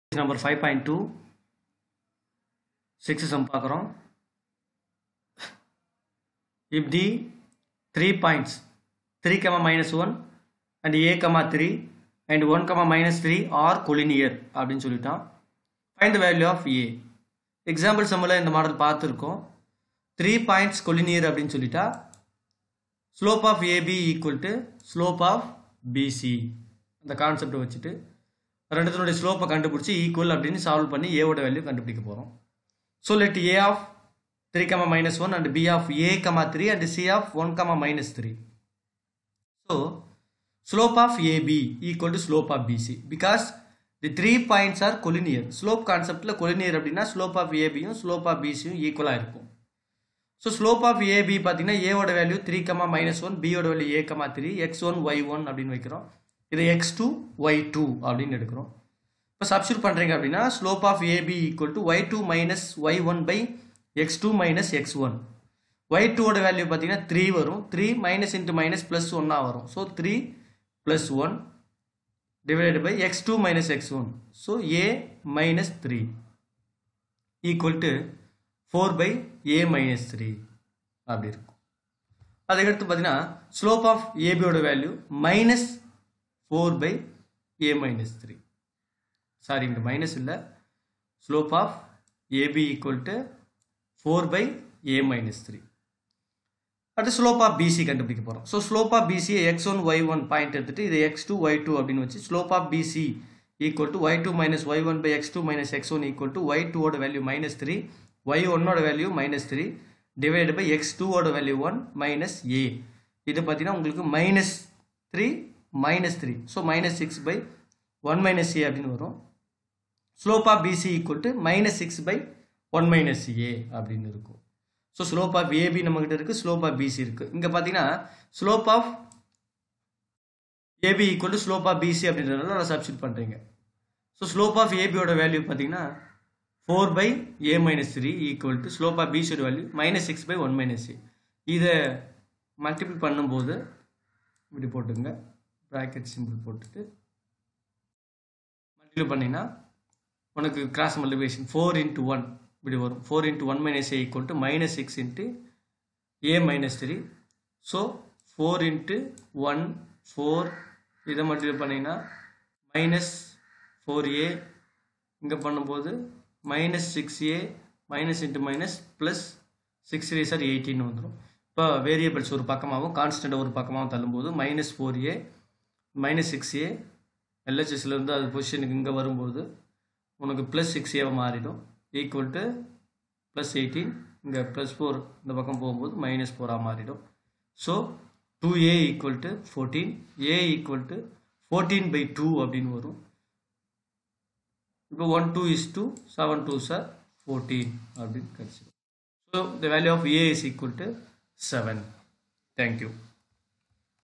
Number five point two six sum பார்க்குறோம் if the three points 3 comma minus 1 and a comma 3 and 1 comma minus 3 are collinear அப்படின்னு சொல்லிட்டான் find the value of a example சம்மில் இந்த model பார்த்துருக்கோம் three points collinear அப்படின்னு சொல்லிட்டா slope of AB equal to slope of BC அந்த கான்செப்டை வச்சுட்டு ரெண்டுத்தினுடைய ஸ்லோப்பை கண்டுபிடிச்சி ஈக்குவல் அப்படின்னு சால்வ் பண்ணி ஏவோட வேல்யூ கண்டுபிடிக்க போகிறோம் so let A of 3 comma minus 1 and b of a comma 3 and c of 1 comma minus 3. So, slope of AB equal to slope of BC because the three points are collinear. Slope conceptல collinear அப்படின்னா slope of AB யும் slope of BC யும் ஈக்குவலாக இருக்கும் so slope of AB பார்த்தீங்கன்னா ஏவோட value three comma minus one பியோட value A comma three X one Y one அப்படின்னு வைக்கிறோம் இது எக்ஸ் டூ ஒய் டூ அப்படின்னு எடுக்கிறோம் இப்போ சப்ஸ்டியூட் பண்ணுறீங்க அப்படின்னா slope of AB equal to Y two minus Y one by X two minus X one Y டூவோட வேல்யூ பார்த்தீங்கன்னா த்ரீ வரும் three minus into minus plus ஒன்னாக வரும் so three plus one divided by X two minus X one so A minus three equal to four by A minus three அப்படி இருக்கும் அதுக்கடுத்து பார்த்தீங்கன்னா slope of ஏபியோட value minus four by A minus three sorry இங்கே minus இல்லை slope of AB equal to four by A minus three அடுத்து slope of BC கண்டுபிடிக்க போகிறோம் so slope of BC X one Y one point எடுத்துட்டு இது X two Y two அப்படின்னு வச்சு slope of BC equal to Y two minus Y one by X two minus X one equal to Y டூவோட value minus three Y ஒன்னோட value minus three divide by X டூவோட value one minus A இது பார்த்தீங்கன்னா உங்களுக்கு minus three minus three so minus six by one minus A அப்படின்னு வரும் slope of BC equal to minus six by one minus A அப்படின்னு இருக்கும் so slope of AB நம்மகிட்ட இருக்குது ஸ்லோப் ஆஃப் பிசி இருக்குது இங்கே பார்த்தீங்கன்னா slope of AB equal to slope of BC அப்படின்றதுனால நான் சப்ஸ்டியூட் பண்ணுறீங்க ஸோ ஸ்லோப் ஆஃப் ஏபியோட வேல்யூ பார்த்தீங்கன்னா four by A minus three equal to slope of பிசியோட value minus six by one minus A இதை மல்டிபிள் பண்ணும்போது இப்படி போட்டுங்க ப்ராக்கெட் சிம்பிள் போட்டுட்டு மல்டிபிள் பண்ணிங்கன்னா உனக்கு cross multiplication four into one இப்படி வரும் four into one minus A equal to minus six into A minus three so four into one four இதை மல்டிபிள் பண்ணிங்கன்னா மைனஸ் ஃபோர் ஏ இங்கே பண்ணும்போது minus six A minus into minus plus six ரே சார் எயிட்டின்னு வந்துடும் இப்போ வேரியபிள்ஸ் ஒரு பக்கமாகவும் கான்ஸ்டன்ட் ஒரு பக்கமாகவும் தள்ளும்போது minus four A minus six A எல்ஹெச்எஸ்லேருந்து அது பொசிஷனுக்கு இங்கே வரும்போது உனக்கு ப்ளஸ் சிக்ஸ் ஏவை மாறிடும் ஈக்குவல் டு ப்ளஸ் எயிட்டீன் இங்கே ப்ளஸ் ஃபோர் இந்த பக்கம் போகும்போது மைனஸ் ஃபோராக மாறிடும் so two A equal to fourteen A equal to fourteen by two அப்படின்னு வரும் இப்போ one two is two seven two சார் ஃபோர்டீன் அப்படின்னு கிடச்சிடும் so the value of A is equal to seven thank you